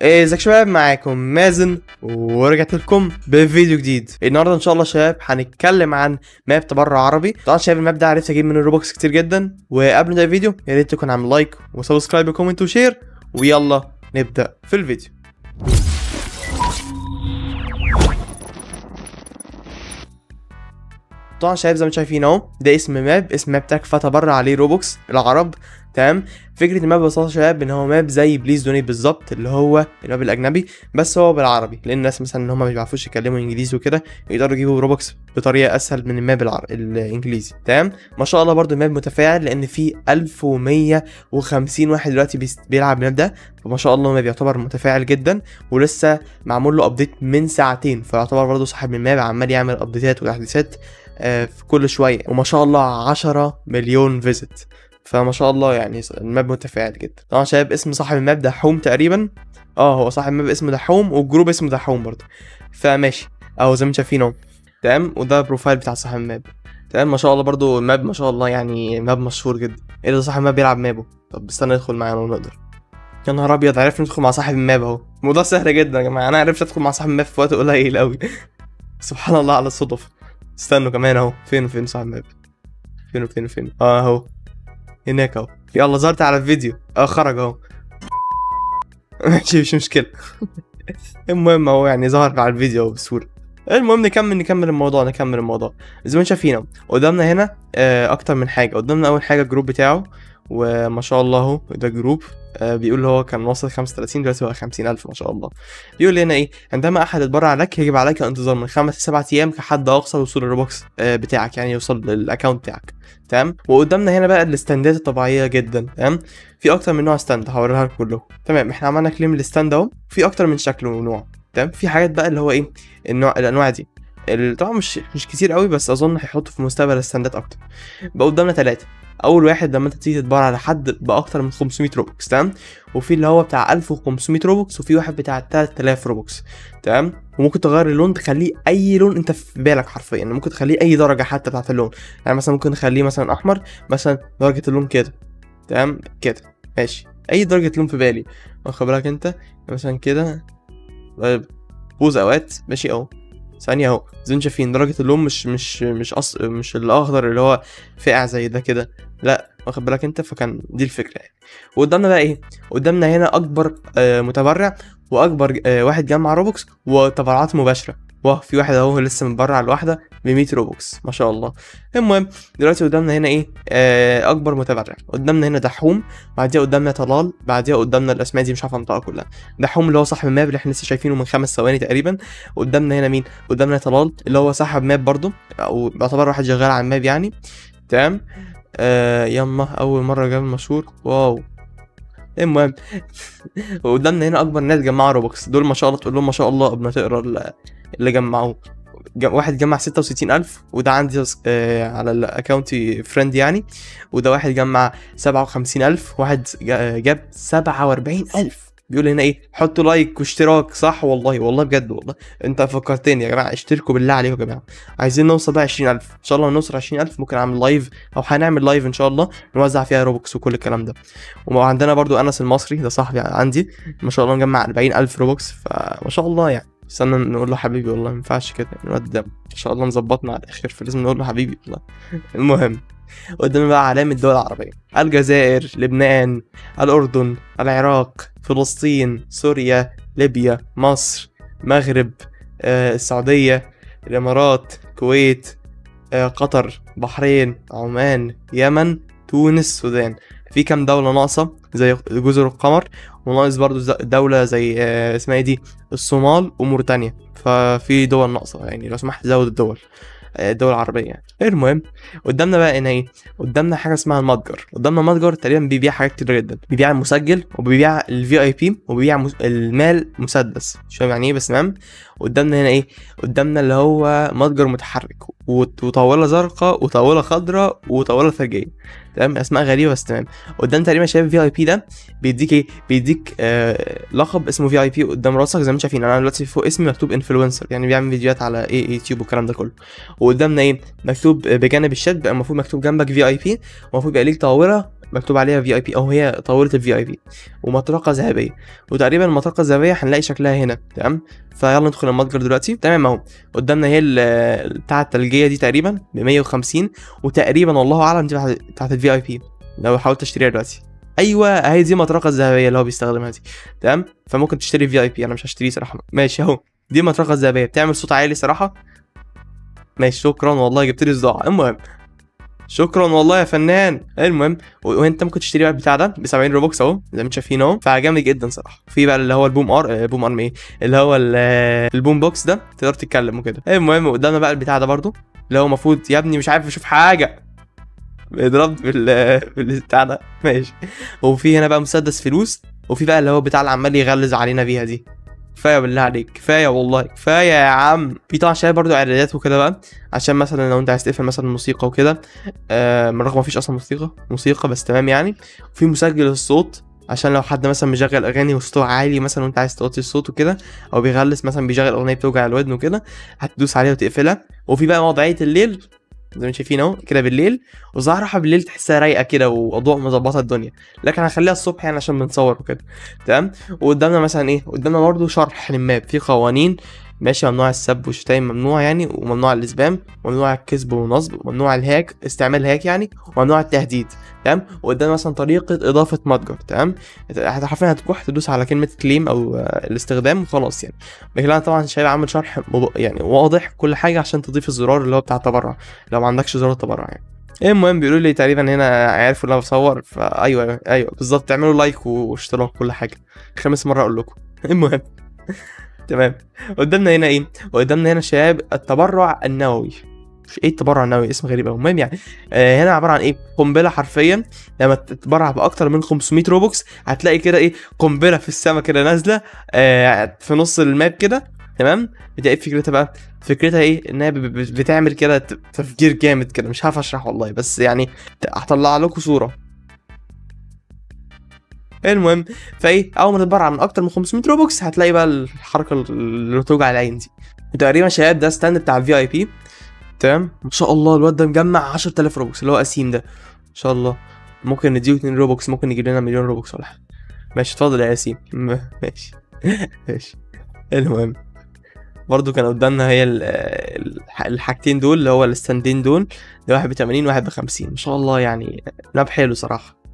ازيك يا شباب معاكم مازن ورجعت لكم بفيديو جديد النهارده ان شاء الله شباب هنتكلم عن ماب تبرع عربي طبعا شايف الماب ده عرفت اجيب من الروبوكس كتير جدا وقبل ما نبدا الفيديو يا ريت تكون عامل لايك وسبسكرايب وكومنت وشير ويلا نبدا في الفيديو طبعا شايف زي ما انتم شايفين اهو ده اسم ماب اسم ماب تكفى تبرع عليه روبوكس العرب تمام فكره الماب ببساطه شباب ان هو ماب زي بليز دونيت بالظبط اللي هو الماب الاجنبي بس هو بالعربي لان الناس مثلا ان هم ما بيعرفوش يتكلموا انجليزي وكده يقدروا يجيبوا روبوكس بطريقه اسهل من الماب العر... الانجليزي تمام ما شاء الله برضو الماب متفاعل لان في 1150 واحد دلوقتي بيس... بيلعب الماب ده فما شاء الله الماب يعتبر متفاعل جدا ولسه معمول له ابديت من ساعتين فيعتبر برضو صاحب الماب عمال يعمل ابديتات وتحديثات آه، في كل شويه وما شاء الله 10 مليون فيزيت فما شاء الله يعني الماب متفاعل جدا طبعا شباب اسم صاحب الماب دحوم تقريبا اه هو صاحب الماب اسمه دحوم والجروب اسمه دحوم برضه فماشي اهو زي ما انتم شايفين اهو تمام وده البروفايل بتاع صاحب الماب تمام ما شاء الله برضه الماب ما شاء الله يعني ماب مشهور جدا ايه ده صاحب الماب بيلعب مابه طب استنى ندخل معانا لو نقدر يا نهار ابيض عرفنا ندخل مع صاحب الماب اهو الموضوع سهل جدا يا جماعه انا عرفت ادخل مع صاحب الماب في وقت قليل قوي سبحان الله على الصدف استنوا كمان اهو فين فين صاحب الماب فين فين فين اه اهو هناك اهو يلا ظهرت على الفيديو اه خرج اهو ماشي مش مشكلة المهم اهو يعني ظهر على الفيديو اهو بسهولة المهم نكمل نكمل الموضوع نكمل الموضوع زي ما انتم شايفين اهو قدامنا هنا آه اكتر من حاجة قدامنا اول حاجة الجروب بتاعه وما شاء الله اهو ده جروب آه بيقول هو كان واصل 35 دلوقتي هو 50000 ما شاء الله بيقول هنا ايه عندما احد يتبرع لك يجب عليك الانتظار من خمس لسبعة ايام كحد اقصى لوصول الروبوكس آه بتاعك يعني يوصل للاكونت بتاعك تمام وقدامنا هنا بقى الاستندات الطبيعيه جدا تمام في اكتر من نوع ستاند هوريها لكم كلهم تمام احنا عملنا كليم الستاند اهو في اكتر من شكل ونوع تمام في حاجات بقى اللي هو ايه النوع الانواع دي ال- طبعا مش مش كتير قوي بس اظن هيحطوا في مستقبل الستاندات اكتر بقى قدامنا ثلاثه اول واحد لما انت تيجي تتبرع على حد باكتر من 500 روبوكس تمام وفي اللي هو بتاع 1500 روبوكس وفي واحد بتاع 3000 روبوكس تمام وممكن تغير اللون تخليه اي لون انت في بالك حرفيا يعني ممكن تخليه اي درجه حتى بتاعت اللون يعني مثلا ممكن نخليه مثلا احمر مثلا درجه اللون كده تمام كده ماشي اي درجه لون في بالي واخد بالك انت مثلا كده طيب، بوز اوقات ماشي اهو ثانية اهو زي ما انتم شايفين درجة اللون مش مش مش أص... مش الأخضر اللي هو فاقع زي ده كده لا واخد بالك انت فكان دي الفكرة يعني وقدامنا بقى ايه قدامنا هنا أكبر آه متبرع وأكبر آه واحد جمع روبوكس وتبرعات مباشرة واه في واحد اهو لسه متبرع الواحدة ب 100 روبوكس ما شاء الله المهم دلوقتي قدامنا هنا ايه آه اكبر متبرع قدامنا هنا دحوم بعديها قدامنا طلال بعديها قدامنا الاسماء دي مش عارف انطقها كلها دحوم اللي هو صاحب الماب اللي احنا لسه شايفينه من خمس ثواني تقريبا قدامنا هنا مين قدامنا طلال اللي هو صاحب ماب برضو او بيعتبر واحد شغال على الماب يعني تمام آه يما اول مره جاب مشهور واو المهم وقدامنا هنا اكبر ناس جمعوا روبوكس دول ما شاء الله تقول لهم ما شاء الله قبل ما تقرا ال- اللي جمعوه ج- واحد جمع 66000 وده عندي آه على الاكونتي فريند يعني وده واحد جمع 57000 واحد جا- جاب 47000 بيقول هنا ايه حطوا لايك واشتراك صح والله والله بجد والله انت فكرتني يا جماعه اشتركوا بالله عليكم يا جماعه عايزين نوصل بقى 20000 ان شاء الله نوصل 20000 ممكن اعمل لايف او هنعمل لايف ان شاء الله نوزع فيها روبوكس وكل الكلام ده وعندنا برضو انس المصري ده صاحبي عندي ما شاء الله مجمع 40000 روبوكس فما شاء الله يعني استنى نقول له حبيبي والله ما ينفعش كده يعني الواد ده ما شاء الله مظبطنا على الاخر فلازم نقول له حبيبي والله المهم قدامنا بقى علامة الدول العربية الجزائر لبنان الأردن العراق فلسطين سوريا ليبيا مصر مغرب آه، السعودية الإمارات الكويت آه، قطر بحرين عمان يمن تونس السودان في كام دولة ناقصة زي جزر القمر وناقص برضو ز- دولة زي آه، اسمها ايه دي الصومال وموريتانيا ففي دول ناقصة يعني لو سمحت زود الدول آه، الدول العربية يعني المهم قدامنا بقى هنا ايه قدامنا حاجة اسمها المتجر قدامنا متجر تقريبا بيبيع حاجات كتير جدا بيبيع المسجل وبيبيع الفي اي بي وبيبيع مس- المال مسدس مش فاهم يعني ايه بس تمام قدامنا هنا ايه قدامنا اللي هو متجر متحرك وط- وطاوله زرقاء وطاوله خضراء وطاوله ثلجيه تمام اسماء غريبه بس تمام قدام تقريبا شايف في اي بي ده بيديك ايه بيديك آه لقب اسمه في اي بي قدام راسك زي ما انتم شايفين انا دلوقتي فوق اسمي مكتوب انفلونسر يعني بيعمل فيديوهات على ايه يوتيوب والكلام ده كله وقدامنا ايه مكتوب بجانب الشات بقى المفروض مكتوب جنبك في اي بي المفروض يبقى ليك طاوله مكتوب عليها في اي بي او هي طاوله الفي اي بي ومطرقه ذهبيه وتقريبا المطرقه الذهبيه هنلاقي شكلها هنا تمام فيلا ندخل المتجر دلوقتي تمام اهو قدامنا هي ال- بتاعه الثلجيه دي تقريبا ب 150 وتقريبا والله اعلم دي بتاعت- بتاعت الفي اي بي لو حاولت اشتريها دلوقتي ايوه اهي دي المطرقه الذهبيه اللي هو بيستخدمها دي تمام فممكن تشتري في اي بي انا مش هشتريه صراحه ماشي اهو دي المطرقه الذهبيه بتعمل صوت عالي صراحه ماشي شكرا والله جبت لي صداع المهم شكرا والله يا فنان المهم و- وانت ممكن تشتري بقى البتاع ده ب 70 روبوكس اهو زي ما انتم شايفين اهو فجامد جدا صراحه في بقى اللي هو البوم ار آه، بوم ارم ايه اللي هو ال- آه، البوم بوكس ده تقدر تتكلم وكده المهم قدامنا بقى البتاع ده برضو اللي هو المفروض يا ابني مش عارف اشوف حاجه بيضرب بال بالبتاع ده ماشي وفي هنا بقى مسدس فلوس وفي بقى اللي هو بتاع اللي عمال يغلز علينا بيها دي كفايه بالله عليك كفايه والله كفايه يا عم في طبعا شايف برضو اعدادات وكده بقى عشان مثلا لو انت عايز تقفل مثلا موسيقى وكده آه من رغم مفيش اصلا موسيقى موسيقى بس تمام يعني وفي مسجل الصوت عشان لو حد مثلا مشغل اغاني وصوته عالي مثلا وانت عايز توطي الصوت وكده او بيغلس مثلا بيشغل اغنيه بتوجع الودن وكده هتدوس عليها وتقفلها وفي بقى وضعيه الليل زي ما شايفين اهو كده بالليل وظاهرها بالليل تحسها رايقه كده واضواء مظبطه الدنيا لكن هنخليها الصبح يعني عشان بنصور وكده تمام وقدامنا مثلا ايه قدامنا برضه شرح للماب في قوانين ماشي ممنوع السب والشتايم ممنوع يعني وممنوع الاسبام وممنوع الكذب والنصب وممنوع الهاك استعمال الهاك يعني وممنوع التهديد تمام وقدامنا مثلا طريقه اضافه متجر تمام هت- حرفيا هتروح تدوس على كلمه كليم او آه، الاستخدام وخلاص يعني لكن انا طبعا شايف عامل شرح مب- يعني واضح كل حاجه عشان تضيف الزرار اللي هو بتاع التبرع لو ما عندكش زرار التبرع يعني المهم بيقولوا لي تقريبا هنا عرفوا ان انا بصور فايوه ايوه بالظبط تعملوا لايك واشتراك كل حاجه خامس مره اقول لكم المهم تمام قدامنا هنا ايه قدامنا هنا شباب التبرع النووي مش ايه التبرع النووي اسم غريب قوي المهم يعني آه هنا عباره عن ايه قنبله حرفيا لما تتبرع باكتر من 500 روبوكس هتلاقي كده ايه قنبله في السماء كده نازله آه في نص الماب كده تمام دي ايه فكرتها بقى فكرتها ايه انها ب- ب- بتعمل كده ت- تفجير جامد كده مش عارف اشرح والله بس يعني ت- هطلع لكم صوره المهم فايه اول ما تتبرع من اكتر من 500 روبوكس هتلاقي بقى الحركه اللي توجع العين دي وتقريبا شباب ده ستاند بتاع الفي اي بي تمام ما شاء الله الواد ده مجمع 10000 روبوكس اللي هو قسيم ده ما شاء الله ممكن نديه 2 روبوكس ممكن يجيب لنا مليون روبوكس ولا حاجه ماشي اتفضل يا ياسين م- ماشي ماشي المهم برضو كان قدامنا هي ال- الح- الحاجتين دول اللي هو الستاندين دول ده واحد ب 80 وواحد ب 50 ما شاء الله يعني لعب حلو صراحه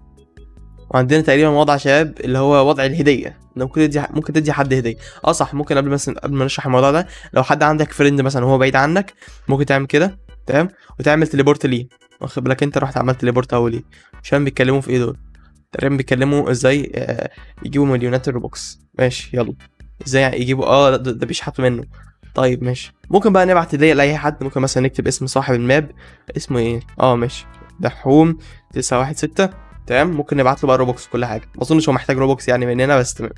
وعندنا تقريبا وضع شباب اللي هو وضع الهديه لو ممكن تدي ممكن تدي حد هديه اه صح ممكن قبل مثلا قبل ما نشرح الموضوع ده لو حد عندك فريند مثلا وهو بعيد عنك ممكن تعمل كده تمام وتعمل تليبورت ليه واخد بالك انت رحت عملت تليبورت اهو ليه عشان بيتكلموا في ايه دول تقريبا بيتكلموا ازاي آه، يجيبوا مليونات الروبوكس ماشي يلا ازاي يعني يجيبوا اه ده, ده بيشحتوا منه طيب ماشي ممكن بقى نبعت هديه لاي حد ممكن مثلا نكتب اسم صاحب الماب اسمه ايه اه ماشي دحوم 916 تمام ممكن نبعت له بقى روبوكس وكل حاجه ما اظنش هو محتاج روبوكس يعني مننا بس تمام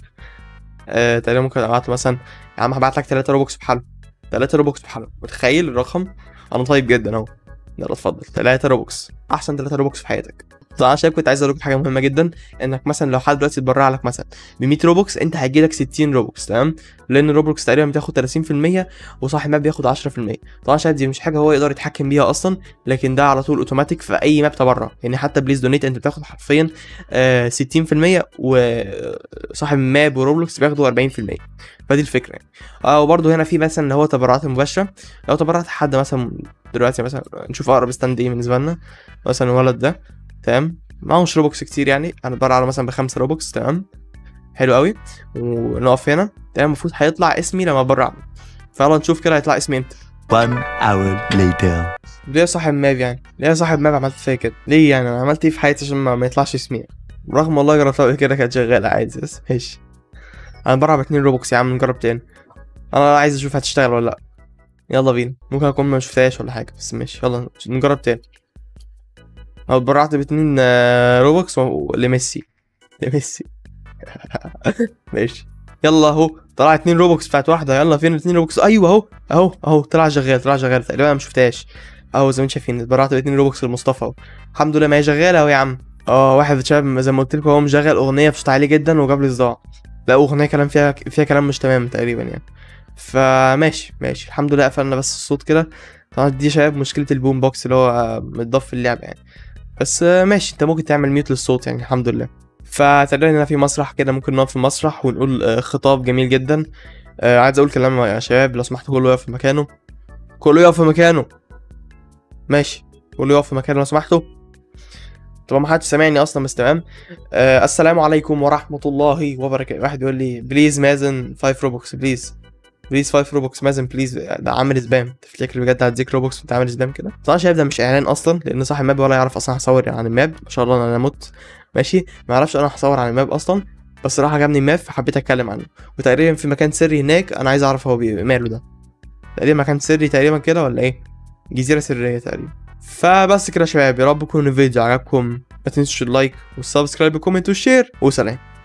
آه تقريبا ممكن ابعت له مثلا يا عم هبعت لك 3 روبوكس بحاله 3 روبوكس بحاله متخيل الرقم انا طيب جدا اهو يلا اتفضل 3 روبوكس احسن 3 روبوكس في حياتك طبعا شايف كنت عايز اقول لكم حاجه مهمه جدا انك مثلا لو حد دلوقتي اتبرع لك مثلا ب 100 روبوكس انت هيجي لك 60 روبوكس تمام لان الروبوكس تقريبا بتاخد 30% وصاحب الماب بياخد 10% طبعا شايف دي مش حاجه هو يقدر يتحكم بيها اصلا لكن ده على طول اوتوماتيك في اي ماب تبرع يعني حتى بليز دونيت انت بتاخد حرفيا آه 60% وصاحب ماب وروبلوكس بياخدوا 40% فدي الفكره يعني اه وبرده هنا في مثلا اللي هو تبرعات المباشره لو تبرعت حد مثلا دلوقتي مثلا نشوف اقرب ستاند ايه بالنسبه لنا مثلا الولد ده تمام معهوش روبوكس كتير يعني هنتبرع له مثلا بخمسة روبوكس تمام حلو قوي ونقف هنا تمام المفروض هيطلع اسمي لما اتبرع له فيلا نشوف كده هيطلع اسمي امتى One hour later. ليه يا صاحب ماب يعني ليه يا صاحب ماب عملت فيا كده ليه يعني انا عملت ايه في حياتي عشان ما, ما يطلعش اسمي رغم والله جربتها قبل كده كانت شغاله عادي بس ماشي انا برع باتنين روبوكس يا عم نجرب تاني انا عايز اشوف هتشتغل ولا لا يلا بينا ممكن اكون ما شفتهاش ولا حاجه بس ماشي يلا نجرب تاني انا اتبرعت باتنين آه، روبوكس و- لميسي لميسي ماشي يلا اهو طلع اتنين روبوكس بتاعت واحده يلا فين اتنين روبوكس ايوه اهو اهو اهو طلع شغال طلع شغال تقريبا انا ما شفتهاش اهو زي ما انتم شايفين اتبرعت باتنين روبوكس لمصطفى اهو الحمد لله ما هي شغاله اهو يا عم اه واحد شاب زي ما قلت لكم هو مشغل اغنيه بصوت عالي جدا وجاب لي صداع لا اغنيه كلام فيها فيها كلام مش تمام تقريبا يعني فماشي ماشي الحمد لله قفلنا بس الصوت كده طبعا دي شباب مشكله البوم بوكس اللي هو متضاف في اللعبه يعني بس آه، ماشي انت ممكن تعمل ميوت للصوت يعني الحمد لله فتقريبا هنا في مسرح كده ممكن نقف في المسرح ونقول آه، خطاب جميل جدا آه، عايز اقول كلام يا شباب لو سمحتوا كله يقف في مكانه كله يقف في مكانه ماشي كله يقف في مكانه لو سمحتوا طبعا ما حدش سامعني اصلا بس تمام آه السلام عليكم ورحمه الله وبركاته واحد يقول لي بليز مازن 5 روبوكس بليز بليز 5 روبوكس مازن بليز ده عامل سبام تفتكر بجد هديك روبوكس وانت عامل سبام كده طبعا شايف ده مش اعلان اصلا لان صاحب الماب ولا يعرف اصلا هصور عن الماب ما شاء الله انا مت ماشي ما اعرفش انا هصور عن الماب اصلا بس صراحه عجبني الماب فحبيت اتكلم عنه وتقريبا في مكان سري هناك انا عايز اعرف هو بي- ماله ده تقريبا مكان سري تقريبا كده ولا ايه جزيره سريه تقريبا فبس كده يا شباب يا رب يكون الفيديو عجبكم ما تنسوش اللايك والسبسكرايب والكومنت والشير وسلام